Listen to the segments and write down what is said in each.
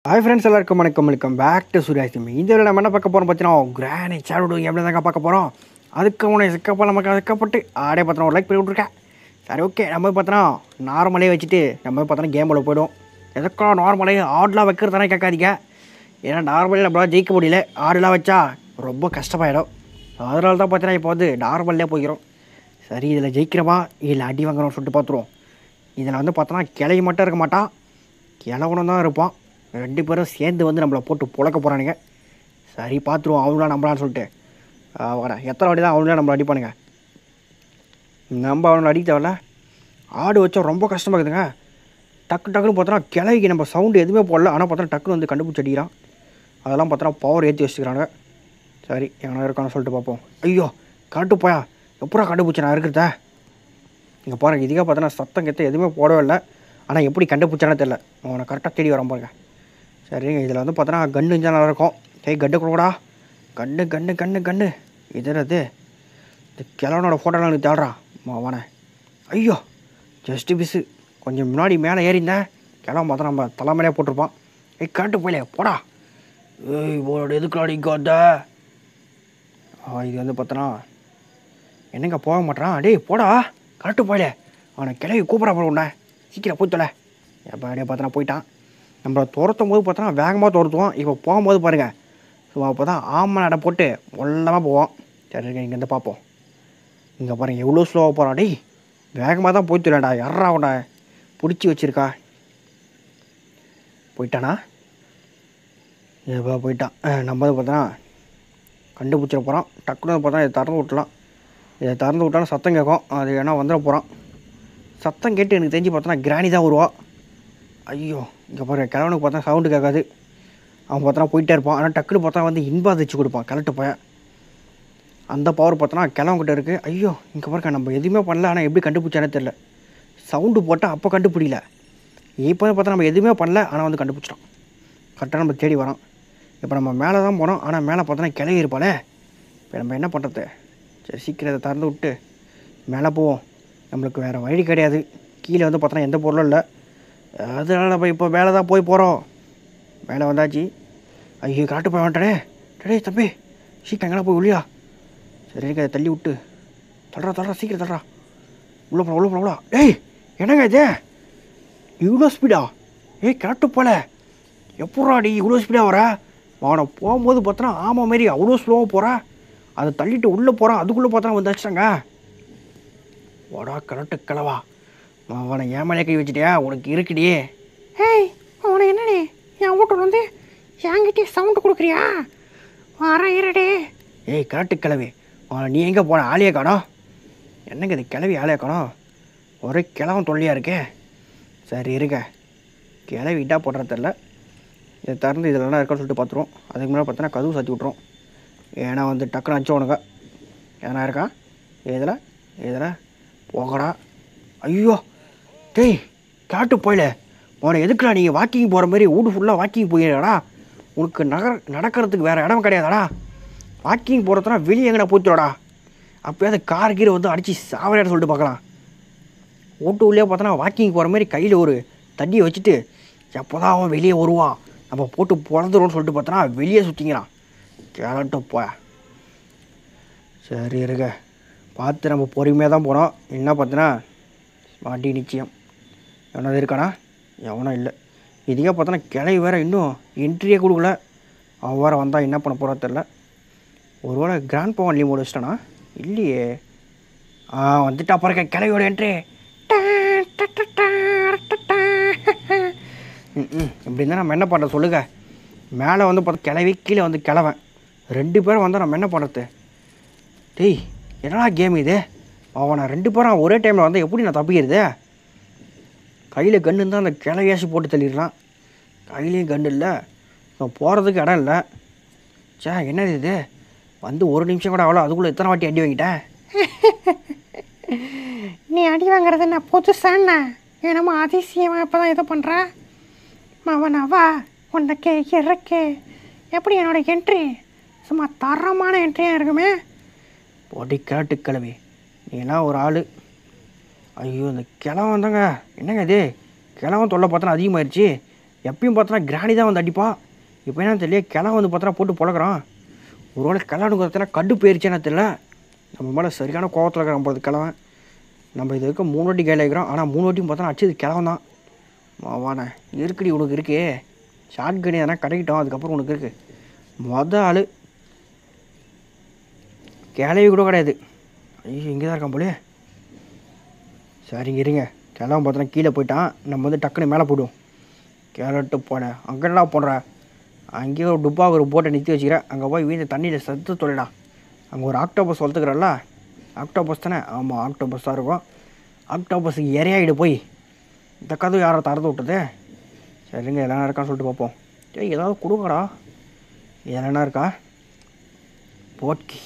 hi friends எல்லாருக்கும் வணக்கம் welcome back to Surya Simmi இந்த இதில் நம்ம என்ன பார்க்க போகிறோம் பார்த்தீங்கன்னா கிரானி சேடு எப்படி தாங்க பார்க்க போகிறோம் அதுக்கு அவனை சிக்கப்போ நமக்கு சிக்கப்பட்டு ஆடே பார்த்தோம் ஒரு லைக் பண்ணி விட்ருக்கேன் சரி ஓகே நம்ம பார்த்தோன்னா நார்மலே வச்சுட்டு நம்ம பார்த்தோன்னா கேமில் போய்டும் எதுக்கோ நார்மலே ஆடெலாம் வைக்கிறது தானே கேட்காதீங்க ஏன்னா நார்மலே நம்மளால் ஜெயிக்க முடியல ஆடெலாம் வச்சா ரொம்ப கஷ்டமாயிடும் அதனால தான் பார்த்தீங்கன்னா இப்போ வந்து நார்மல்லே போய்க்கிறோம் சரி இதில் ஜெயிக்கிறோமா இல்லை அடி வாங்குறோம்னு சொல்லிட்டு பார்த்துருவோம் இதில் வந்து பார்த்தோன்னா கிளை மட்டும் இருக்க மாட்டான் கிழவனும் தான் இருப்பான் ரெண்டு பேரும் சேர்ந்து வந்து நம்மளை போட்டு புழக்க போகிறானுங்க சரி பார்த்துருவோம் அவங்களா நம்பலான்னு சொல்லிட்டு வரேன் எத்தனை வாட்டி தான் அவங்களா நம்மளை அடிப்பானுங்க நம்ம அவனை அடிக்க தேவையில்ல ஆடு வச்சா ரொம்ப கஷ்டமாக இருக்குதுங்க டக்கு டக்குன்னு பார்த்தோன்னா கிளைக்கு நம்ம சவுண்டு எதுவுமே போடல ஆனால் பார்த்தோன்னா டக்குன்னு வந்து கண்டுபிடிச்சி அடிக்கிறான் அதெல்லாம் பார்த்தோன்னா பவர் ஏற்றி வச்சுக்கிறாங்க சரி எங்கன்னா இருக்கான்னு சொல்லிட்டு பார்ப்போம் ஐயோ கரெக்டு போயா எப்படா கண்டுபிடிச்சி நான் இருக்கிறத இங்கே பாருங்க இதுக்காக பார்த்தோன்னா சத்தம் கெத்த எதுவுமே போடவே இல்லை ஆனால் எப்படி கண்டுபிடிச்சானே தெரில அவனை கரெக்டாக தேடி வரான் பாருங்க சரிங்க இதில் வந்து பார்த்தோன்னா கன்று இருந்தால் நல்லா இருக்கும் ஏய் கண்டு கொடுக்கடா கண்ணு கண்ணு கண்ணு கண்ணு இது என்னது இந்த கிழவனோட ஃபோட்டோலாம் எனக்கு தேடுறான் அவனை ஐயோ ஜஸ்ட்டு பிஸ்ஸு கொஞ்சம் முன்னாடி மேலே ஏறிந்தேன் கிழவன் பார்த்தா நம்ம தலைமையிலே போட்டிருப்பான் ஏய் கரெக்டு போயிலே போடா ஏய் போட எதுக்கு அடிக்காத இது வந்து பார்த்தோன்னா என்னங்க போக மாட்டான் டேய் போடா கரெக்டு போயிலே அவனை கிளவி கூப்பிட்றா போல உன்னை சீக்கிரம் போய் தொலை எப்போ அப்படியே பார்த்தோன்னா போயிட்டான் நம்மளை துரத்தும் போது பார்த்தோன்னா வேகமாக துரத்துவோம் இப்போ போகும்போது பாருங்கள் ஸோ அப்போ தான் ஆமை நட போட்டு ஒல்லமாக போவோம் சரி இங்கேருந்து பார்ப்போம் இங்கே பாருங்கள் எவ்வளோ ஸ்லோவாக போகிறான் டேய் வேகமாக தான் போய் தொலைடா யாரா உன்னை பிடிச்சி வச்சிருக்கா போயிட்டானா எப்போ போயிட்டான் அஹ் நம்ம வந்து பார்த்தோன்னா கண்டுபிடிச்சிட போகிறான் டக்குனு பார்த்தா இதை திறந்து விட்டலாம் இதை திறந்து விட்டாலும் சத்தம் கேட்கும் அது ஏன்னா வந்துட போகிறான் சத்தம் கேட்டு எனக்கு தெரிஞ்சு பார்த்தோன்னா கிராணி தான் வருவா ஐயோ இங்கே பாரு கிழவனுக்கு பார்த்தா சவுண்டு கேட்காது அவன் பார்த்தோன்னா போயிட்டே இருப்பான் ஆனால் டக்குனு பார்த்தா வந்து இன்பா தச்சு கொடுப்பான் கரெக்டு போய அந்த பவர் பார்த்தோன்னா கிழவன்கிட்ட இருக்குது ஐயோ இங்கே பாருங்க நம்ம எதுவுமே பண்ணல ஆனால் எப்படி கண்டுபிடிச்சானே தெரில சவுண்டு போட்டால் அப்போ கண்டுபிடிக்கல இப்போ பார்த்தா நம்ம எதுவுமே பண்ணல ஆனால் வந்து கண்டுபிடிச்சிட்டோம் கரெக்டாக நம்ம தேடி வரோம் இப்போ நம்ம மேலே தான் போனோம் ஆனால் மேலே பார்த்தோன்னா கிளவி இருப்பாளே இப்போ நம்ம என்ன பண்ணுறது சரி சீக்கிரம் இதை திறந்து விட்டு மேலே போவோம் நம்மளுக்கு வேறு வழி கிடையாது கீழே வந்து பார்த்தோன்னா எந்த பொருளும் இல்லை அதனால் நம்ம இப்போ மேலே தான் போய் போகிறோம் மேலே வந்தாச்சு ஐயோ காட்டு போய் வந்துட்டனே டேய் தம்பி சீக்கிரம் எங்கே போய் உள்ளியா சரி எனக்கு அதை தள்ளி விட்டு தள்ளுறா தள்ளுறா சீக்கிரம் தள்ளுறா உள்ள போல உள்ள போல உள்ள ஏய் என்னங்க இது இவ்வளோ ஸ்பீடா ஏய் கரெக்டு போல எப்பட்றா நீ இவ்வளோ ஸ்பீடாக வர அவனை போகும்போது பார்த்தோன்னா ஆமாம் மாரி அவ்வளோ ஸ்லோவாக போகிறா அதை தள்ளிட்டு உள்ளே போகிறான் அதுக்குள்ளே பார்த்தா வந்தாச்சுட்டாங்க வாடா கரெக்டு கிளவா அவனை ஏமாலே கை வச்சுட்டியா உனக்கு இருக்குடியே ஏய் அவனை என்னடி என் வீட்டில் வந்து என்கிட்டயே சவுண்டு கொடுக்குறியா வரேன் இருடே ஏய் கரெக்டு கிளவி அவனை நீ எங்கே போன ஆளையே காணோம் என்னங்க இது கிளவி ஆளையே காணோம் ஒரே கிழவன் தொல்லையாக இருக்கே சரி இருங்க கிளவி இட்டா போடுறது தெரில இதை திறந்து இதில் என்ன இருக்கான்னு சொல்லிட்டு பார்த்துருவோம் அதுக்கு முன்னாடி பார்த்தோன்னா கதவு சாத்தி விட்ருவோம் ஏன்னா வந்து டக்குன்னு அடிச்சவனுங்க ஏன்னா இருக்கா இதில் இதில் போகடா ஐயோ டேய் காட்டு போயில உன எதுக்குடா நீங்கள் வாக்கிங் போகிற மாதிரி வீடு ஃபுல்லாக வாக்கிங் போயிடா உனக்கு நகர நடக்கிறதுக்கு வேறு இடம் கிடையாதாடா வாக்கிங் போகிறதுனா வெளியே எங்கடா போச்சுடா அப்போயாவது கார் கீரை வந்து அடித்து சாவடியாட சொல்லிட்டு பார்க்கலாம் ஓட்டு உள்ளே பார்த்தோன்னா வாக்கிங் போகிற மாதிரி கையில் ஒரு தண்ணியை வச்சுட்டு எப்போ தான் அவன் வெளியே வருவான் நம்ம போட்டு பிறந்துருவோம்னு சொல்லிட்டு பார்த்தோன்னா வெளியே சுற்றிங்கிறான் கேரட்டும் போ சரி இருங்க பார்த்து நம்ம பொறுமையாக தான் போனோம் என்ன பார்த்தோன்னா மாட்டி நிச்சயம் எவனாவது இருக்கானா எவனும் இல்லை இதுக்கே பார்த்தோன்னா கிளவி வேறு இன்னும் என்ட்ரியே கொடுக்கல அவன் வேறு வந்தால் என்ன பண்ண போகிறா தெரில ஒருவேளை கிராண்ட் பவன் லீவ் முடிச்சிட்டானா இல்லையே ஆ வந்துட்டா பாருங்க கிளவியோட என்ட்ரி ம் ம் இப்படி இருந்தால் நம்ம என்ன பண்ணுறது சொல்லுங்க மேலே வந்து பார்த்தா கிளவி கீழே வந்து கிழவன் ரெண்டு பேரும் வந்தால் நம்ம என்ன பண்ணுறது டேய் என்னடா கேம் இது அவனை ரெண்டு பேரும் ஒரே டைமில் வந்து எப்படி நான் தப்பிக்கிறது கையில் கன்று இருந்தால் அந்த கிளையாசி போட்டு தள்ளிடலாம் கையிலையும் கன்று இல்லை இப்போ போகிறதுக்கு இடம் இல்லை சே என்னது இது வந்து ஒரு நிமிஷம் கூட அவ்வளோ அதுக்குள்ளே எத்தனை வாட்டி அடி வாங்கிட்டேன் நீ அடி வாங்குறது நான் புதுசாண்ணா என்னமோ அதிசயமாக இப்போ தான் இது பண்ணுறா அவனவா உனக்கு இறக்கு எப்படி என்னோட என்ட்ரி சும்மா தரமான என்ட்ரியாக இருக்குமே போட்டி கேட்டு கிளவி நீலாம் ஒரு ஆள் ஐயோ இந்த கிழவன் தாங்க என்னங்க இது கிழவன் தொல்லை பார்த்தா அதிகமாகிடுச்சு எப்பயும் பார்த்தோன்னா கிராணி தான் வந்து அடிப்பா இப்போ என்ன தெரியல கிளை வந்து பார்த்தோன்னா போட்டு பொழக்கிறான் ஒரு வேளை கிளாடுக்கு பார்த்தோன்னா கடு போயிருச்சேன்னு தெரியல நம்ம மேலே சரியான கோவத்தில் இருக்கிறான் போகிறது கிழவன் நம்ம இது வரைக்கும் மூணு வாட்டி கையில் இருக்கிறோம் ஆனால் மூணு வாட்டியும் பார்த்தோன்னா அடிச்சது கிழவன் தான் வாவானே இருக்குடி உனக்கு இருக்கே ஷார்ட் கடி எதனா கிடைக்கட்டும் அதுக்கப்புறம் உனக்கு இருக்குது மொத ஆள் கிளவி கூட கிடையாது ஐயோ இங்கே தான் இருக்கான் போலே சரிங்க இருங்க கிளவன் பார்த்தோன்னா கீழே போயிட்டான் நம்ம வந்து டக்குன்னு மேலே போய்டுவோம் கேரட்டு போனேன் அங்கேடா போடுற அங்கேயே ஒரு டுப்பாக ஒரு போட்டை நிறுத்தி வச்சுக்கிறேன் அங்கே போய் வீந்த தண்ணியில் செத்து தொலைடா அங்கே ஒரு ஆக்டோபஸ் வளர்த்துக்கிறல்ல ஆக்டோபஸ் தானே ஆமாம் ஆக்டோபஸ் தான் இருக்கும் ஆக்டோபஸுக்கு இறையாயிடு போய் இந்த கதவு யாரை திறந்து விட்டது சரிங்க எல்லாம் இருக்கான்னு சொல்லிட்டு பார்ப்போம் ஏய் ஏதாவது கொடுங்கடா இதெல்லாம் இருக்கா போட்கி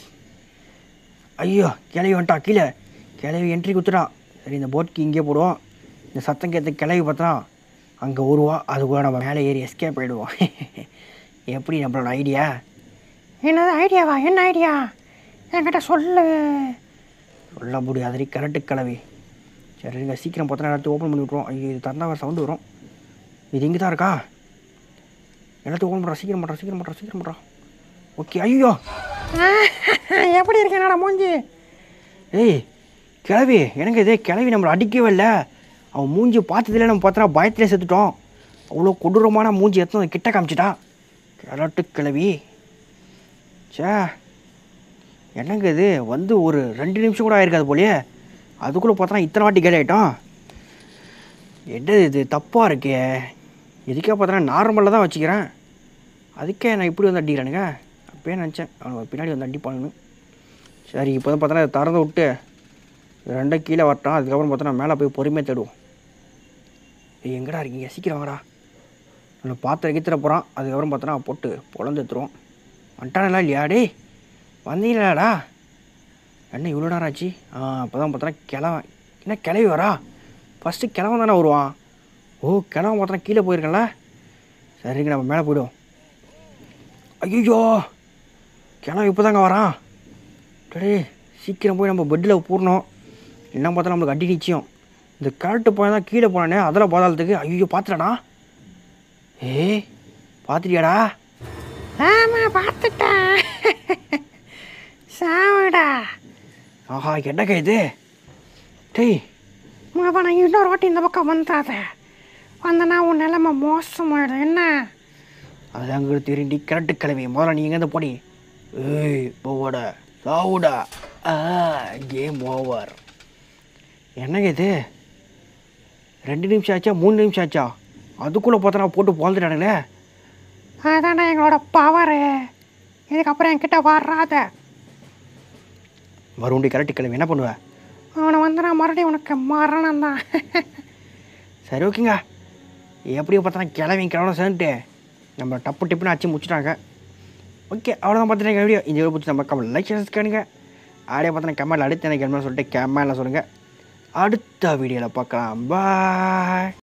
ஐயோ கிளவி வந்துட்டா கீழே கிளவி என்ட்ரி குத்துட்டான் சரி இந்த போட்கி இங்கே போடுவோம் இந்த சத்தம் கேட்ட கிளவி பார்த்தா அங்கே உருவா அது கூட நம்ம மேலே ஏறி எஸ்கேப் ஆகிடுவோம் எப்படி நம்மளோட ஐடியா என்னது ஐடியாவா என்ன ஐடியா என்கிட்ட சொல்லு சொல்ல முடியாதடி கரட்டு கிளவி சரி நீங்கள் சீக்கிரம் பார்த்தா எல்லாத்தையும் ஓப்பன் பண்ணி விட்ருவோம் ஐயோ இது திறந்தா வேறு சவுண்டு வரும் இது இங்கே தான் இருக்கா எல்லாத்தையும் ஓப்பன் பண்ணுறா சீக்கிரம் பண்ணுறா சீக்கிரம் பண்ணுறா சீக்கிரம் பண்ணுறா ஓகே ஐயோ எப்படி இருக்கு என்னோட மூஞ்சி ஏய் கிளவி எனக்கு இதே கிளவி நம்மளை அடிக்கவே இல்லை அவன் மூஞ்சி பார்த்ததுல நம்ம பார்த்தா பயத்திலே செத்துட்டோம் அவ்வளோ கொடூரமான மூஞ்சி எத்தனை கிட்ட காமிச்சிட்டா கிழட்டு கிளவி சே என்னங்க இது வந்து ஒரு ரெண்டு நிமிஷம் கூட ஆயிருக்காது போலயே அதுக்குள்ளே பார்த்தா இத்தனை வாட்டி கேள்வி ஆகிட்டோம் என்ன இது தப்பாக இருக்கே இதுக்கே பார்த்தா நார்மலாக தான் வச்சுக்கிறேன் அதுக்கே நான் இப்படி வந்து அடிக்கிறானுங்க அப்பயே நினச்சேன் அவனுக்கு பின்னாடி வந்து அடிப்பானுன்னு சரி இப்போ தான் பார்த்தோன்னா இதை திறந்து விட்டு இது ரெண்டும் கீழே வரட்டும் அதுக்கப்புறம் பார்த்தோன்னா மேலே போய் பொறுமையாக தேடுவோம் ஏய் எங்கடா இருக்கீங்க சீக்கிரம் வாடா நம்ம பாத்திரம் கீத்திர போகிறான் அதுக்கப்புறம் பார்த்தோன்னா போட்டு பொழந்து எடுத்துருவோம் வந்துட்டானா இல்லையா டேய் வந்தீங்களாடா என்ன இவ்வளோ நேரம் ஆச்சு ஆ அப்போ தான் பார்த்தோன்னா கிளவன் என்ன கிளவி வரா ஃபஸ்ட்டு கிளவன் தானே வருவான் ஓ கிளவன் பார்த்தோன்னா கீழே போயிருக்கேன்ல சரிங்க நம்ம மேலே போயிடுவோம் ஐயோ கிளவன் இப்போ தாங்க வரான் டேய் சீக்கிரம் போய் நம்ம பெட்டில் பூரணும் என்ன பார்த்தா நம்மளுக்கு அடி நிச்சயம் இந்த கரெக்டு போய் தான் கீழே போனானே அதில் பாதாளத்துக்கு ஐயோ பார்த்துடா ஏய் பார்த்துட்டியாடா ஆமா பார்த்துட்டேன் சாவுடா ஆஹா என்ன இது டேய் மாவா நான் இன்னொரு வாட்டி இந்த பக்கம் வந்தாத வந்தனா உன் நிலைமை மோசமாயிடும் என்ன அது அங்கே திருண்டி கரெக்டு கிளவி முதல்ல நீ எங்கேருந்து போடி ஏய் போவாட சாவுடா ஆ கேம் ஓவர் என்னங்க இது ரெண்டு நிமிஷம் ஆச்சா மூணு நிமிஷம் ஆச்சா அதுக்குள்ளே பார்த்தா நான் போட்டு பொழுதுட்டானுங்களே அதானே எங்களோட பவரு இதுக்கப்புறம் என்கிட்ட வராத மறுபடி கரெக்டு கிளவி என்ன பண்ணுவேன் அவனை வந்து நான் மறுபடியும் உனக்கு மரணம் தான் சரி ஓகேங்க எப்படியோ பார்த்தா கிளவி கிளம்பணும் சேர்ந்துட்டு நம்ம டப்பு டிப்புன்னு அச்சு முடிச்சிட்டாங்க ஓகே அவ்வளோதான் பார்த்துட்டு வீடியோ இந்த வீடியோ பிடிச்சி நம்ம கமெண்ட் லைக் கேளுங்க ஆடியோ பார்த்தா கமெண்ட் அடுத்து எனக்கு என்ன சொல்லிட்டு கமெண்ட்ல சொல்லுங்கள் அடுத்த வீடியோவில் பார்க்கலாம் பாய்